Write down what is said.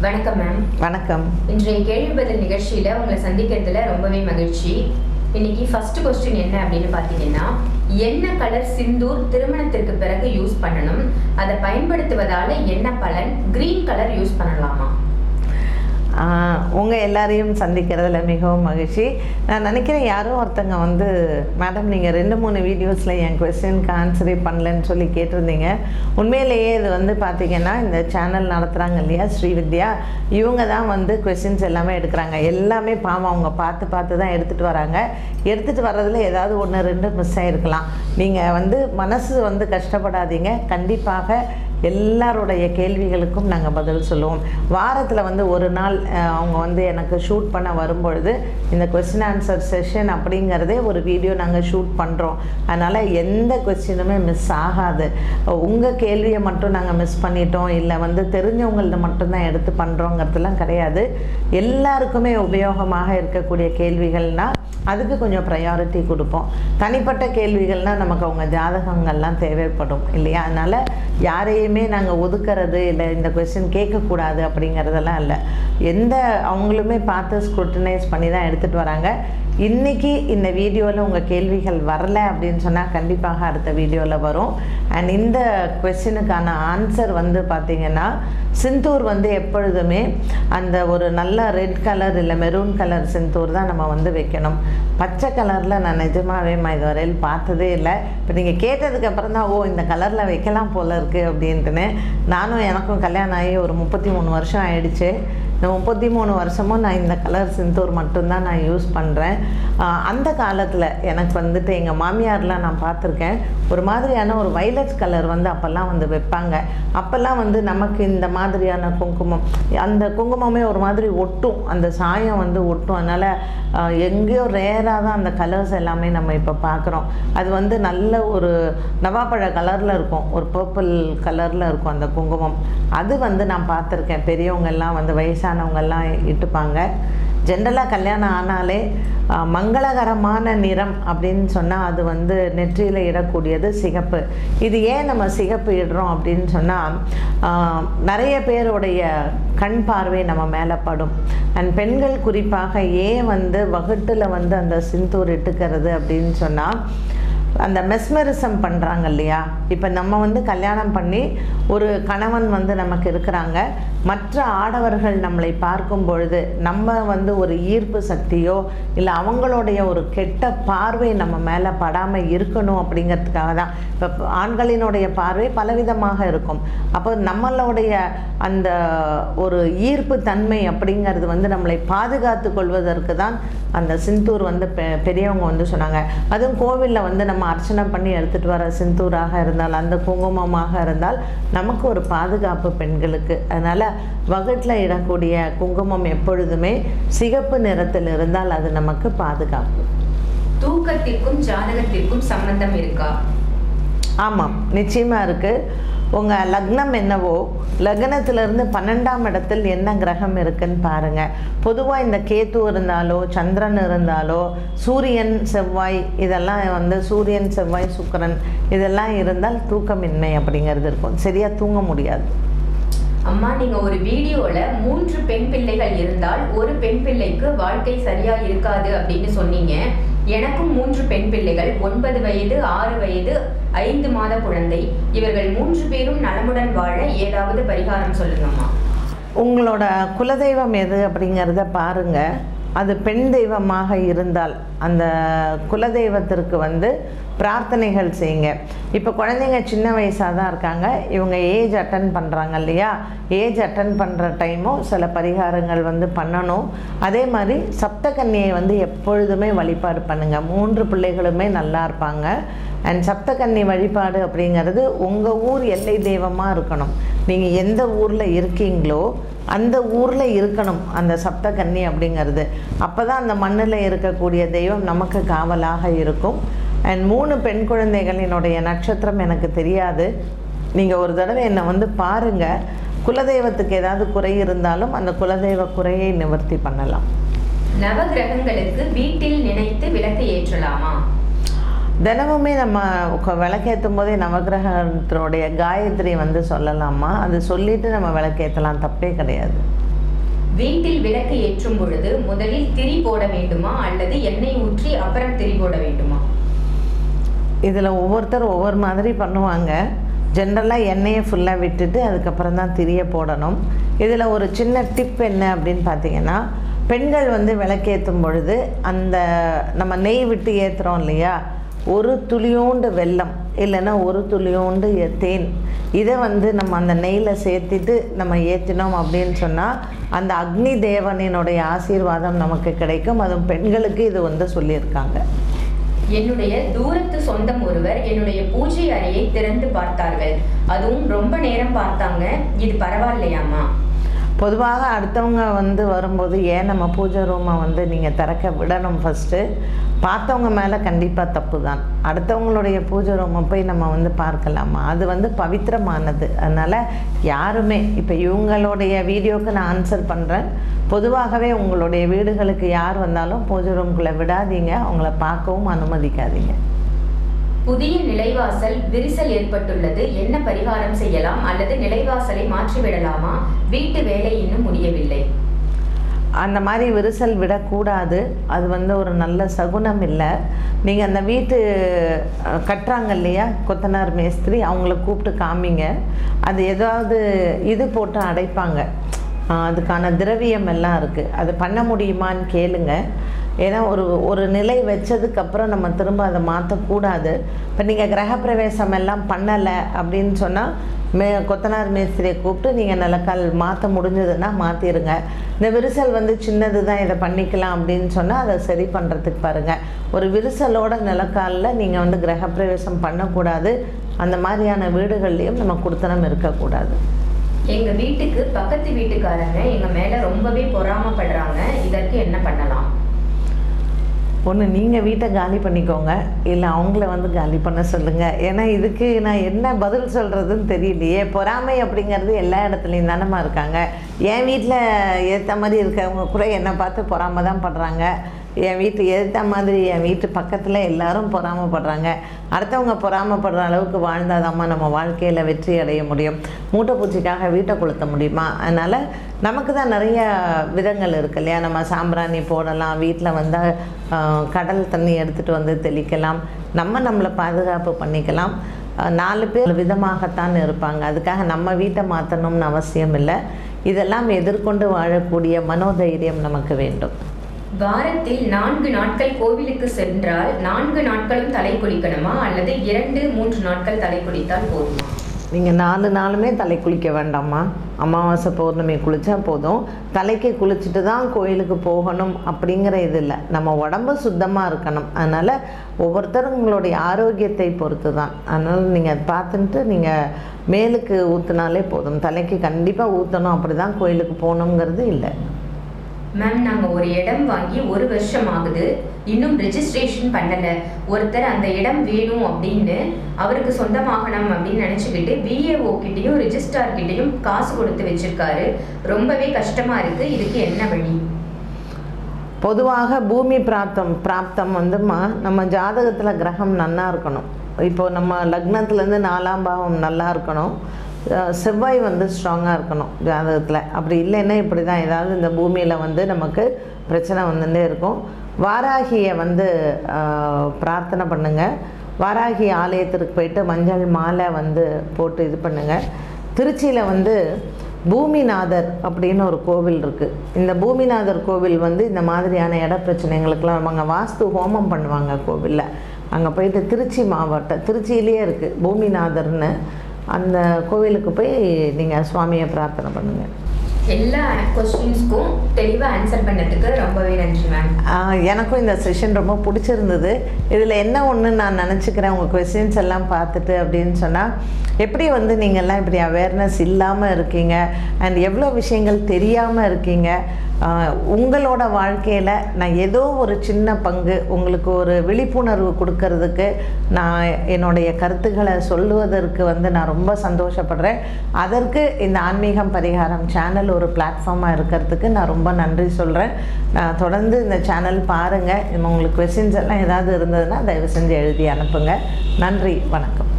வணக்கம் மேம் வணக்கம் இன்றைய கேள்வி பதில் நிகழ்ச்சியில உங்களை சந்திக்கிறதுல ரொம்பவே மகிழ்ச்சி இன்னைக்கு ஃபர்ஸ்ட் கொஸ்டின் என்ன அப்படின்னு பார்த்தீங்கன்னா என்ன கலர் சிந்தூர் திருமணத்திற்கு பிறகு யூஸ் பண்ணணும் அதை பயன்படுத்துவதால என்ன பலன் கிரீன் கலர் யூஸ் பண்ணலாமா உங்கள் எல்லாரையும் சந்திக்கிறதுல மிகவும் மகிழ்ச்சி நான் நினைக்கிறேன் யாரோ ஒருத்தங்க வந்து மேடம் நீங்கள் ரெண்டு மூணு வீடியோஸில் என் கொஸ்டினுக்கு ஆன்சரே பண்ணலன்னு சொல்லி கேட்டிருந்தீங்க உண்மையிலேயே இது வந்து பார்த்திங்கன்னா இந்த சேனல் நடத்துகிறாங்க இல்லையா ஸ்ரீவித்யா இவங்க தான் வந்து கொஸ்டின்ஸ் எல்லாமே எடுக்கிறாங்க எல்லாமே பாவம் அவங்க பார்த்து பார்த்து தான் எடுத்துகிட்டு வராங்க எடுத்துகிட்டு வர்றதுல ஏதாவது ஒன்று ரெண்டு மிஸ் ஆகிருக்கலாம் நீங்கள் வந்து மனசு வந்து கஷ்டப்படாதீங்க கண்டிப்பாக எல்லாருடைய கேள்விகளுக்கும் நாங்கள் பதில் சொல்லுவோம் வாரத்தில் வந்து ஒரு நாள் அஹ், அவங்க வந்து எனக்கு ஷூட் பண்ண வரும்பொழுது இந்த கொஸ்டின் ஆன்சர் செஷன் அப்படிங்கிறதே ஒரு வீடியோ நாங்கள் ஷூட் பண்ணுறோம் அதனால் எந்த கொஸ்டினுமே மிஸ் ஆகாது உங்கள் கேள்வியை மட்டும் நாங்கள் மிஸ் பண்ணிட்டோம் இல்லை வந்து தெரிஞ்சவங்களது மட்டும்தான் எடுத்து பண்ணுறோங்கிறதுலாம் கிடையாது எல்லாருக்குமே உபயோகமாக இருக்கக்கூடிய கேள்விகள்னால் அதுக்கு கொஞ்சம் ப்ரையாரிட்டி கொடுப்போம் தனிப்பட்ட கேள்விகள்னால் நமக்கு அவங்க ஜாதகங்கள்லாம் தேவைப்படும் இல்லையா அதனால் யாரையுமே நாங்கள் ஒதுக்கிறது இல்லை இந்த கொஸ்டின் கேட்கக்கூடாது அப்படிங்கிறதெல்லாம் இல்லை எந்த அவங்களுமே பார்த்து ஸ்க்ரூட்டனைஸ் பண்ணி தான் எடுத்துகிட்டு வராங்க இன்றைக்கி இந்த வீடியோவில் உங்கள் கேள்விகள் வரல அப்படின்னு சொன்னால் கண்டிப்பாக அடுத்த வீடியோவில் வரும் அண்ட் இந்த கொஸ்டினுக்கான ஆன்சர் வந்து பார்த்திங்கன்னா சிந்தூர் வந்து எப்பொழுதுமே அந்த ஒரு நல்ல ரெட் கலர் இல்லை மெரூன் கலர் சிந்தூர் தான் நம்ம வந்து வைக்கணும் பச்சை கலரில் நான் நிஜமாவே நான் இதுவரையில் பார்த்ததே இல்லை இப்போ நீங்கள் கேட்டதுக்கு அப்புறம் தான் ஓ இந்த கலரில் வைக்கலாம் போல இருக்குது அப்படின்ட்டுன்னு நானும் எனக்கும் கல்யாணம் ஆகி ஒரு முப்பத்தி மூணு வருஷம் ஆயிடுச்சு இந்த முப்பத்தி மூணு வருஷமும் நான் இந்த கலர் சிந்தூர் மட்டும்தான் நான் யூஸ் பண்ணுறேன் அந்த காலத்தில் எனக்கு வந்துட்டு எங்கள் மாமியார்லாம் நான் பார்த்துருக்கேன் ஒரு மாதிரியான ஒரு வைலட் கலர் வந்து அப்போல்லாம் வந்து வைப்பாங்க அப்போல்லாம் வந்து நமக்கு இந்த மாதிரியான குங்குமம் அந்த குங்குமமே ஒரு மாதிரி ஒட்டும் அந்த சாயம் வந்து ஒட்டும் அதனால் ஆஹ், எங்கேயோ ரேராக தான் அந்த கலர்ஸ் எல்லாமே நம்ம இப்போ பார்க்குறோம் அது வந்து நல்ல ஒரு நவாப்பழ கலரில் இருக்கும் ஒரு பர்பிள் கலரில் இருக்கும் அந்த குங்குமம் அது வந்து நான் பார்த்துருக்கேன் பெரியவங்க எல்லாம் வந்து வயசானவங்கெல்லாம் இட்டுப்பாங்க ஜென்ரலாக கல்யாணம் ஆனாலே ஆஹ், மங்களகரமான நிறம் அப்படின்னு சொன்னால் அது வந்து நெற்றியில் இடக்கூடியது சிகப்பு இது ஏன் நம்ம சிகப்பு இடுறோம் அப்படின்னு சொன்னால் நிறைய பேருடைய கண் பார்வை நம்ம மேலே படும் அண்ட் பெண்கள் குறிப்பாக ஏன் வந்து வகுட்டில் வந்து அந்த சிந்தூர் இட்டுக்கிறது அப்படின்னு சொன்னால் அந்த மெஸ்மரிசம் பண்ணுறாங்க இல்லையா இப்போ நம்ம வந்து கல்யாணம் பண்ணி ஒரு கணவன் வந்து நமக்கு இருக்கிறாங்க மற்ற ஆடவர்கள் நம்மளை பார்க்கும் பொழுது நம்ம வந்து ஒரு ஈர்ப்பு சக்தியோ இல்லை அவங்களுடைய ஒரு கெட்ட பார்வை நம்ம மேலே படாமல் இருக்கணும் அப்படிங்கிறதுக்காக தான் இப்போ ஆண்களினுடைய பார்வை பலவிதமாக இருக்கும் அப்போ நம்மளுடைய அந்த ஒரு ஈர்ப்பு தன்மை அப்படிங்கிறது வந்து நம்மளை பாதுகாத்து கொள்வதற்கு தான் அந்த சிந்தூர் வந்து பெ பெரியவங்க வந்து சொன்னாங்க அதுவும் கோவிலில் வந்து நம்ம அர்ச்சனை பண்ணி எடுத்துகிட்டு வர சிந்தூராக இருந்தால் அந்த குங்குமமாக இருந்தால் நமக்கு ஒரு பாதுகாப்பு பெண்களுக்கு அதனால் வகுட்டில் இடக்கூடிய குங்குமம் எப்பொழுதுமே சிகப்பு நிறத்தில் இருந்தால் அது நமக்கு பாதுகாப்பு தூக்கத்திற்கும் ஜாதகத்திற்கும் சம்பந்தம் இருக்கா ஆமாம் நிச்சயமாக இருக்குது உங்கள் லக்னம் என்னவோ லக்னத்திலிருந்து பன்னெண்டாம் இடத்தில் என்ன கிரகம் இருக்குன்னு பாருங்கள் பொதுவாக இந்த கேத்து இருந்தாலோ சந்திரன் இருந்தாலோ சூரியன் செவ்வாய் இதெல்லாம் வந்து சூரியன் செவ்வாய் சுக்கிரன் இதெல்லாம் இருந்தால் தூக்கமின்மை அப்படிங்கிறது இருக்கும் சரியாக தூங்க முடியாது அம்மா நீங்க ஒரு வீடியோல மூன்று பெண் பிள்ளைகள் இருந்தால் ஒரு பெண் பிள்ளைக்கு வாழ்க்கை சரியா இருக்காது அப்படின்னு சொன்னீங்க எனக்கும் மூன்று பெண் பிள்ளைகள் ஒன்பது வயது ஆறு வயது ஐந்து மாத குழந்தை இவர்கள் மூன்று பேரும் நலமுடன் வாழ ஏதாவது பரிகாரம் சொல்லுங்கம்மா உங்களோட குலதெய்வம் எது அப்படிங்கிறத பாருங்க அது பெண் தெய்வமாக இருந்தால் அந்த குலதெய்வத்திற்கு வந்து பிரார்த்தனைகள் செய்யுங்க இப்போ குழந்தைங்க சின்ன வயசாக தான் இருக்காங்க இவங்க ஏஜ் அட்டன் பண்ணுறாங்க இல்லையா ஏஜ் அட்டன் பண்ணுற டைமும் சில பரிகாரங்கள் வந்து பண்ணணும் அதே மாதிரி சப்தகன்னியை வந்து எப்பொழுதுமே வழிபாடு பண்ணுங்கள் மூன்று பிள்ளைகளுமே நல்லா இருப்பாங்க அண்ட் சப்தகன்னி வழிபாடு அப்படிங்கிறது உங்கள் ஊர் எல்லை தெய்வமாக இருக்கணும் நீங்கள் எந்த ஊரில் இருக்கீங்களோ அந்த ஊரில் இருக்கணும் அந்த சப்தகன்னி அப்படிங்கிறது அப்போ தான் அந்த மண்ணில் இருக்கக்கூடிய தெய்வம் நமக்கு காவலாக இருக்கும் அண்ட் மூணு பெண் குழந்தைகளினுடைய நட்சத்திரம் எனக்கு தெரியாது நீங்கள் ஒரு தடவை என்னை வந்து பாருங்கள் குலதெய்வத்துக்கு ஏதாவது குறை இருந்தாலும் அந்த குலதெய்வ குறையை நிவர்த்தி பண்ணலாம் நவகிரகங்களுக்கு வீட்டில் நினைத்து விளக்கு ஏற்றலாமா தினமுமே நம்ம உக்க- விளக்கேற்றும் போதே நவகிரகத்தினுடைய காயத்ரி வந்து சொல்லலாமா அது சொல்லிட்டு நம்ம விளக்கேற்றலாம் தப்பே கிடையாது வீட்டில் விளக்கு ஏற்றும் பொழுது முதலில் திரி போட வேண்டுமா அல்லது எண்ணெய் ஊற்றி அப்புறம் திரி போட வேண்டுமா இதில் ஒவ்வொருத்தர் ஒவ்வொரு மாதிரி பண்ணுவாங்க ஜென்ரலாக எண்ணெயை ஃபுல்லாக விட்டுட்டு அதுக்கப்புறம் தான் திரிய போடணும் இதில் ஒரு சின்ன டிப் என்ன அப்படின்னு பார்த்தீங்கன்னா பெண்கள் வந்து விளக்கேற்றும் பொழுது அந்த நம்ம நெய் விட்டு ஏற்றுறோம் இல்லையா ஒரு துளியோண்டு வெல்லம் இல்லைன்னா ஒரு துளியோண்டு எ- தேன் இதை வந்து நம்ம அந்த நெய்யில் சேர்த்திட்டு நம்ம ஏற்றினோம் அப்படின்னு சொன்னால் அந்த அக்னி தேவனினுடைய ஆசீர்வாதம் நமக்கு கிடைக்கும் அதுவும் பெண்களுக்கு இது வந்து சொல்லியிருக்காங்க என்னுடைய தூரத்து சொந்தம் ஒருவர் என்னுடைய பூஜை அறையை திறந்து பார்த்தார்கள் அதுவும் ரொம்ப நேரம் பார்த்தாங்க இது பரவாயில்லையாமா பொதுவாக அடுத்தவங்க வந்து வரும்போது ஏன் நம்ம பூஜை ரூமை வந்து நீங்கள் திறக்க விடணும் ஃபஸ்ட்டு பார்த்தவங்க மேலே கண்டிப்பாக தப்பு தான் அடுத்தவங்களுடைய பூஜை ரூமை போய் நம்ம வந்து பார்க்கலாமா அது வந்து பவித்திரமானது அதனால் யாருமே இப்போ இவங்களுடைய வீடியோக்கு நான் ஆன்சர் பண்ணுறேன் பொதுவாகவே உங்களுடைய வீடுகளுக்கு யார் வந்தாலும் பூஜை ரூம்குள்ளே விடாதீங்க அவங்கள பார்க்கவும் அனுமதிக்காதீங்க புதிய நிலைவாசல் விரிசல் ஏற்பட்டுள்ளது என்ன பரிகாரம் செய்யலாம் அல்லது நிலைவாசலை மாற்றிவிடலாமா வீட்டு வேலை இன்னும் முடியவில்லை அந்த மாதிரி விரிசல் விடக்கூடாது அது வந்து ஒரு நல்ல சகுனம் இல்லை நீங்கள் அந்த வீட்டு அஹ், கட்டுறாங்க இல்லையா கொத்தனார் மேஸ்திரி அவங்கள கூப்பிட்டு காமிங்க அது ஏதாவது இது போட்டு அடைப்பாங்க அஹ், அதுக்கான திரவியம் எல்லாம் இருக்குது அது பண்ண முடியுமான்னு கேளுங்க ஏன்னா ஒரு ஒரு நிலை வச்சதுக்கப்புறம் நம்ம திரும்ப அதை மாற்றக்கூடாது இப்போ நீங்கள் கிரகப்பிரவேசம் எல்லாம் பண்ணலை அப்படின்னு சொன்னால் மே கொத்தனார் மேஸ்திரியை கூப்பிட்டு நீங்கள் நிலக்கால் மாற்ற முடிஞ்சதுன்னா மாற்றிடுங்க இந்த விரிசல் வந்து சின்னது தான் இதை பண்ணிக்கலாம் அப்படின்னு சொன்னால் அதை சரி பண்ணுறதுக்கு பாருங்கள் ஒரு விரிசலோட நிலக்காலில் நீங்கள் வந்து கிரகப்பிரவேசம் பண்ணக்கூடாது அந்த மாதிரியான வீடுகள்லேயும் நம்ம குடுத்தனம் இருக்கக்கூடாது எங்க வீட்டுக்கு பக்கத்து வீட்டுக்காரங்க எங்க மேல ரொம்பவே பொறாமப்படுறாங்க இதற்கு என்ன பண்ணலாம் ஒன்று நீங்கள் வீட்டை காலி பண்ணிக்கோங்க இல்லை அவங்கள வந்து காலி பண்ண சொல்லுங்கள் ஏன்னா இதுக்கு நான் என்ன பதில் சொல்கிறதுன்னு தெரியலையே பொறாமை அப்படிங்கிறது எல்லா இடத்துலையும் தானம்மா இருக்காங்க என் வீட்டில் ஏற்ற மாதிரி இருக்கவங்க கூட என்னை பார்த்து பொறாமை தான் படுறாங்க என் வீட்டு ஏற்ற மாதிரி என் வீட்டு பக்கத்தில் எல்லாரும் பொறாமைப்படுறாங்க அடுத்தவங்க பொறாமைப்படுற அளவுக்கு வாழ்ந்தாதாம்மா நம்ம வாழ்க்கையில் வெற்றி அடைய முடியும் மூட்டை பூச்சிக்காக வீட்டை கொளுத்த முடியுமா அதனால் நமக்கு தான் நிறைய விதங்கள் இருக்கு இல்லையா நம்ம சாம்பிராணி போடலாம் வீட்டில் வந்து ஆஹ், கடல் தண்ணி எடுத்துகிட்டு வந்து தெளிக்கலாம் நம்ம நம்மளை பாதுகாப்பு பண்ணிக்கலாம் ஆஹ், நாலு பேர் விதமாகத்தான் இருப்பாங்க அதுக்காக நம்ம வீட்டை மாற்றணும்னு அவசியம் இல்லை இதெல்லாம் எதிர்கொண்டு வாழக்கூடிய மனோதைரியம் நமக்கு வேண்டும் வாரத்தில் நான்கு நாட்கள் கோவிலுக்கு சென்றால் நான்கு நாட்களும் தலை குளிக்கணுமா அல்லது இரண்டு மூன்று நாட்கள் தலை குளித்தால் போதுமா நீங்கள் நாலு நாளுமே தலை குளிக்க வேண்டாம்மா அமாவாசை பௌர்ணமி குளித்தா போதும் தலைக்கு குளிச்சுட்டு தான் கோயிலுக்கு போகணும் அப்படிங்கிற இது இல்லை நம்ம உடம்பு சுத்தமாக இருக்கணும் அதனால் ஒவ்வொருத்தருங்களுடைய ஆரோக்கியத்தை பொறுத்து தான் அதனால் நீங்கள் பார்த்துட்டு நீங்கள் மேலுக்கு ஊற்றினாலே போதும் தலைக்கு கண்டிப்பாக ஊற்றணும் அப்படி தான் கோயிலுக்கு போகணுங்கிறது இல்லை மேம் நாங்க ஒரு இடம் வாங்கி ஒரு வருஷம் ஆகுது இன்னும் ரெஜிஸ்ட்ரேஷன் பண்ணல ஒருத்தர் அந்த இடம் வேணும் அப்படின்னு அவருக்கு சொந்தமாகணும் அப்படின்னு நினைச்சுக்கிட்டு விஏஓ கிட்டயும் ரெஜிஸ்ட்ரார் கிட்டயும் காசு கொடுத்து வச்சிருக்காரு ரொம்பவே கஷ்டமா இருக்கு இதுக்கு என்ன வழி பொதுவாக பூமி பிராப்தம் பிராப்தம் வந்துமா நம்ம ஜாதகத்தில் கிரகம் நன்னா இருக்கணும் இப்போ நம்ம லக்னத்துலேருந்து நாலாம் பாவம் நல்லா இருக்கணும் அஹ் செவ்வாய் வந்து ஸ்ட்ராங்காக இருக்கணும் ஜாதகத்தில் அப்படி இல்லைன்னா இப்படி தான் ஏதாவது இந்த பூமியில் வந்து நமக்கு பிரச்சனை வந்துட்டே இருக்கும் வாராகியை வந்து அஹ், பிரார்த்தனை பண்ணுங்கள் வாராகி ஆலயத்திற்கு போயிட்டு மஞ்சள் மாலை வந்து போட்டு இது பண்ணுங்கள் திருச்சியில் வந்து பூமிநாதர் அப்படின்னு ஒரு கோவில் இருக்குது இந்த பூமிநாதர் கோவில் வந்து இந்த மாதிரியான இட பிரச்சனைகளுக்கெல்லாம் அங்கே வாஸ்து ஹோமம் பண்ணுவாங்க கோவிலில் அங்கே போயிட்டு திருச்சி மாவட்டம் திருச்சியிலேயே இருக்குது பூமிநாதர்னு அந்த கோவிலுக்கு போய் நீங்கள் சுவாமியை பிரார்த்தனை பண்ணுங்கள் எல்லா கொஸ்டின்ஸ்க்கும் தெளிவா ஆன்சர் பண்ணதுக்கு ரொம்பவே நன்றி மேம் ஆஹ் எனக்கும் இந்த செஷன் ரொம்ப பிடிச்சிருந்தது இதில் என்ன ஒன்று நான் நினச்சிக்கிறேன் உங்கள் கொஸ்டின்ஸ் எல்லாம் பார்த்துட்டு அப்படின்னு சொன்னால் எப்படி வந்து நீங்கள்லாம் இப்படி அவேர்னஸ் இல்லாமல் இருக்கீங்க அண்ட் எவ்வளோ விஷயங்கள் தெரியாமல் இருக்கீங்க ஆஹ் உங்களோட வாழ்க்கையில் நான் ஏதோ ஒரு சின்ன பங்கு உங்களுக்கு ஒரு விழிப்புணர்வு கொடுக்கறதுக்கு நான் என்னுடைய கருத்துக்களை சொல்லுவதற்கு வந்து நான் ரொம்ப சந்தோஷப்படுறேன் அதற்கு இந்த ஆன்மீகம் பரிகாரம் சேனல் ஒரு பிளாட்ஃபார்மாக இருக்கிறதுக்கு நான் ரொம்ப நன்றி சொல்கிறேன் நான் தொடர்ந்து இந்த சேனல் பாருங்கள் உங்களுக்கு கொஸ்டின்ஸ் எல்லாம் ஏதாவது இருந்ததுன்னா தயவு செஞ்சு எழுதி அனுப்புங்க நன்றி வணக்கம்